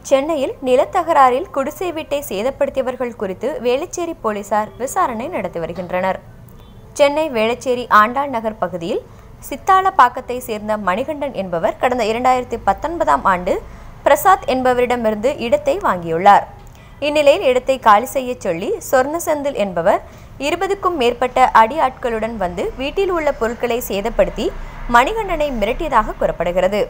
சென்னையில் நிலத்தகராறில் குடிசை வீட்டை சேதப்படுத்தியவர்கள் குறித்து வேளச்சேரி போலீசார் விசாரணை நடத்தி வருகின்றனர் சென்னை வேளச்சேரி ஆண்டாள் நகர் பகுதியில் சித்தாலப்பாக்கத்தை சேர்ந்த மணிகண்டன் என்பவர் கடந்த இரண்டாயிரத்தி பத்தொன்பதாம் ஆண்டு பிரசாத் என்பவரிடமிருந்து இடத்தை வாங்கியுள்ளார் இந்நிலையில் இடத்தை காலி செய்யச் சொல்லி சொர்ணசெந்தில் என்பவர் இருபதுக்கும் மேற்பட்ட அடி ஆட்களுடன் வந்து வீட்டில் உள்ள பொருட்களை சேதப்படுத்தி மணிகண்டனை மிரட்டியதாக கூறப்படுகிறது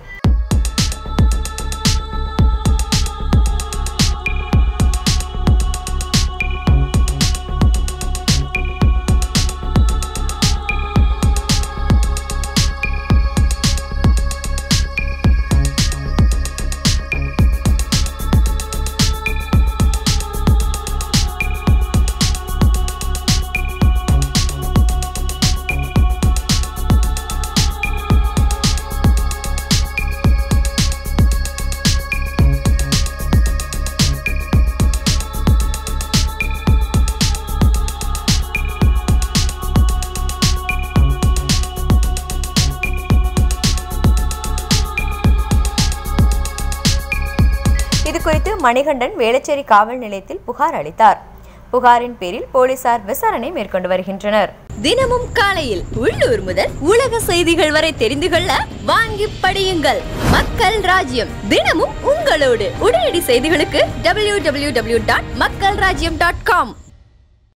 இது குறித்து மணிகண்டன் வேளச்சேரி காவல் நிலையத்தில் புகார் அளித்தார் புகாரின் பேரில் போலீசார் விசாரணை மேற்கொண்டு வருகின்றனர் தினமும் காலையில் உள்ளூர் முதல் உலக செய்திகள் வரை தெரிந்து கொள்ள வாங்கி படியுங்கள் மக்கள் ராஜ்யம் தினமும் உங்களோடு உடனடி செய்திகளுக்கு www.மக்கள்ராஜ்யம்.com டாட் மக்கள் ராஜ்யம் டாட் காம்